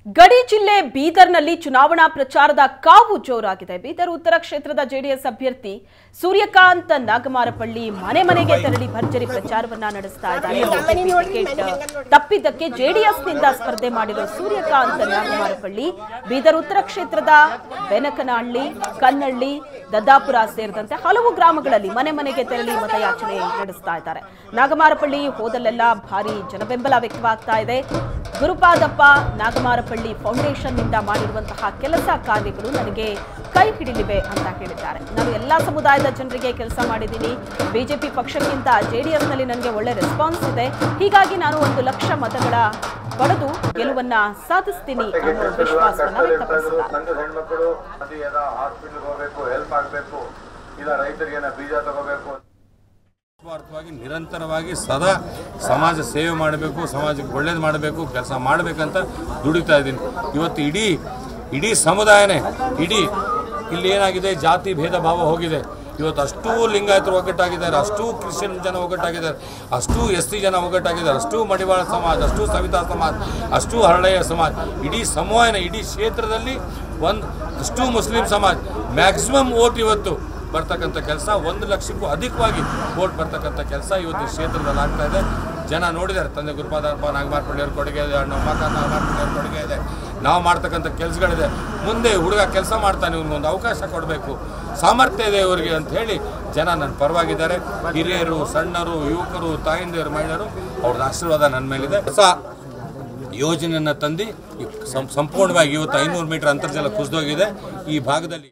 ಗಡಿ ಜಿಲ್ಲೆ ಬೀದರ್ನಲ್ಲಿ ಚುನಾವಣಾ ಪ್ರಚಾರದ ಕಾವು ಜೋರಾಗಿದೆ ಬೀದರ್ ಉತ್ತರ ಕ್ಷೇತ್ರದ ಜೆಡಿಎಸ್ ಅಭ್ಯರ್ಥಿ ಸೂರ್ಯಕಾಂತ್ ನಾಗಮಾರಪಳ್ಳಿ ಮನೆ ಮನೆಗೆ ತೆರಳಿ ಭರ್ಜರಿ ಪ್ರಚಾರವನ್ನ ನಡೆಸ್ತಾ ಇದ್ದಾರೆ ಬಿಜೆಪಿ ಟಿಕೆಟ್ ತಪ್ಪಿದ್ದಕ್ಕೆ ಜೆಡಿಎಸ್ನಿಂದ ಸ್ಪರ್ಧೆ ಮಾಡಿರೋ ಸೂರ್ಯಕಾಂತ್ ನಾಗಮಾರಪಳ್ಳಿ ಬೀದರ್ ಉತ್ತರ ಕ್ಷೇತ್ರದ ಬೆನಕನಹಳ್ಳಿ ಕನ್ನಳ್ಳಿ ದದ್ದಾಪುರ ಸೇರಿದಂತೆ ಹಲವು ಗ್ರಾಮಗಳಲ್ಲಿ ಮನೆ ಮನೆಗೆ ತೆರಳಿ ಮತಯಾಚನೆ ನಡೆಸ್ತಾ ಇದ್ದಾರೆ ನಾಗಮಾರಪಳ್ಳಿ ಹೋದಲ್ಲೆಲ್ಲ ಭಾರಿ ಜನಬೆಂಬಲ ವ್ಯಕ್ತವಾಗ್ತಾ ಇದೆ ಗುರುಪಾದಪ್ಪ ನಾಗಮಾರಪಳ್ಳಿ ಫೌಂಡೇಶನ್ ನಿಂದ ಮಾಡಿರುವಂತಹ ಕೆಲಸ ಕಾರ್ಯಗಳು ನನಗೆ ಕೈ ಹಿಡಿಲಿವೆ ಅಂತ ಹೇಳಿದ್ದಾರೆ ನಾನು ಎಲ್ಲಾ ಸಮುದಾಯದ ಜನರಿಗೆ ಕೆಲಸ ಮಾಡಿದ್ದೀನಿ ಬಿಜೆಪಿ ಪಕ್ಷಕ್ಕಿಂತ ಜೆಡಿಎಸ್ ನಲ್ಲಿ ನನಗೆ ಒಳ್ಳೆ ರೆಸ್ಪಾನ್ಸ್ ಇದೆ ಹೀಗಾಗಿ ನಾನು ಒಂದು ಲಕ್ಷ ಮತಗಳ ಪಡೆದು ಗೆಲುವನ್ನ ಸಾಧಿಸ್ತೀನಿ ಅನ್ನೋ ವಿಶ್ವಾಸವನ್ನ ಕಷ್ಟದಲ್ಲಿರ್ತಾರೆ ವ್ಯಕ್ತಪಡಿಸಿದ್ದಾರೆ ಸಂಘದ ಹೆಣ್ಮಕ್ಳು ಅದು ಏನೋ ಹಾಸ್ಪಿಟಲ್ಗೆ ಹೋಗ್ಬೇಕು ಹೆಲ್ಪ್ ಆಗಬೇಕು ಇಲ್ಲ ರೈತರಿಗೆ ಏನೋ ಬೀಜ ತಗೋಬೇಕು ಸ್ವಾರ್ಥವಾಗಿ ನಿರಂತರವಾಗಿ ಸದಾ ಸಮಾಜ ಸೇವೆ ಮಾಡಬೇಕು ಸಮಾಜಕ್ಕೆ ಒಳ್ಳೇದು ಮಾಡಬೇಕು ಕೆಲಸ ಮಾಡಬೇಕಂತ ದುಡಿತಾ ಇದ್ದೀನಿ ಇವತ್ತು ಇಡೀ ಇಡೀ ಸಮುದಾಯನೇ ಇಡೀ ಇಲ್ಲಿ ಏನಾಗಿದೆ ಜಾತಿ ಭೇದ ಭಾವ ಹೋಗಿದೆ ಇವತ್ತು ಅಷ್ಟೂ ಲಿಂಗಾಯತರು ಒಗ್ಗಟ್ಟಾಗಿದ್ದಾರೆ ಅಷ್ಟೂ ಕ್ರಿಶ್ಚಿಯನ್ ಜನ ಒಗ್ಗಟ್ಟಾಗಿದ್ದಾರೆ ಅಷ್ಟೂ ಎಸ್ ಟಿ ಜನ ಒಗ್ಗಟ್ಟಾಗಿದ್ದಾರೆ ಅಷ್ಟೂ ಮಡಿವಾಳ ಸಮಾಜ ಅಷ್ಟೂ ಸವಿತಾ ಸಮಾಜ ಅಷ್ಟೂ ಹರಳೆಯ ಸಮಾಜ ಇಡೀ ಸಮೂಹನ ಇಡೀ ಕ್ಷೇತ್ರದಲ್ಲಿ ಒಂದು ಅಷ್ಟೂ ಮುಸ್ಲಿಂ ಸಮಾಜ ಮ್ಯಾಕ್ಸಿಮಮ್ ಓಟ್ ಇವತ್ತು ಬರ್ತಕ್ಕಂಥ ಕೆಲಸ ಒಂದು ಲಕ್ಷಕ್ಕೂ ಅಧಿಕವಾಗಿ ವೋಟ್ ಬರ್ತಕ್ಕಂಥ ಕೆಲಸ ಇವತ್ತು ಈ ಕ್ಷೇತ್ರದಲ್ಲಿ ಆಗ್ತಾ ಇದೆ ಜನ ನೋಡಿದ್ದಾರೆ ತಂದೆ ಗುರುಪಾದಪ್ಪ ನಾಗಮಾರ್ಪಳ್ಳಿಯವ್ರ ಕೊಡುಗೆ ಇದೆ ಅಣ್ಣ ಉಮಾಕಾಂತ ನಾಗಮಾರ್ಪಳ್ಳಿಯವ್ರ ಕೊಡುಗೆ ಇದೆ ನಾವು ಮಾಡ್ತಕ್ಕಂಥ ಕೆಲಸಗಳಿದೆ ಮುಂದೆ ಹುಡುಗ ಕೆಲಸ ಮಾಡ್ತಾನೆ ಇವ್ನಿಗೊಂದು ಅವಕಾಶ ಕೊಡಬೇಕು ಸಾಮರ್ಥ್ಯ ಇದೆ ಇವರಿಗೆ ಅಂತ ಹೇಳಿ ಜನ ನನ್ನ ಪರವಾಗಿದ್ದಾರೆ ಹಿರಿಯರು ಸಣ್ಣರು ಯುವಕರು ತಾಯಿಂದಿರು ಮಹಿಳೆಯರು ಅವ್ರದ್ದು ಆಶೀರ್ವಾದ ನನ್ನ ಮೇಲಿದೆ ಹೊಸ ಯೋಜನೆಯನ್ನು ತಂದು ಈ ಸಂ- ಸಂಪೂರ್ಣವಾಗಿ ಇವತ್ತು ಐನೂರು ಮೀಟರ್ ಅಂತರ್ಜಲ ಕುಸಿದೋಗಿದೆ ಈ ಭಾಗದಲ್ಲಿ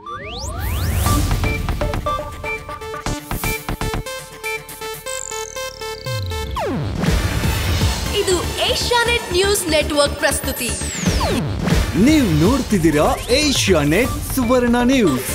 ಇದು ಏಷ್ಯಾನೆಟ್ ನ್ಯೂಸ್ ನೆಟ್ವರ್ಕ್ ಪ್ರಸ್ತುತಿ ನೀವು ನೋಡ್ತಿದ್ದೀರಾ ಏಷ್ಯಾ ನೆಟ್ ಸುವರ್ಣ ನ್ಯೂಸ್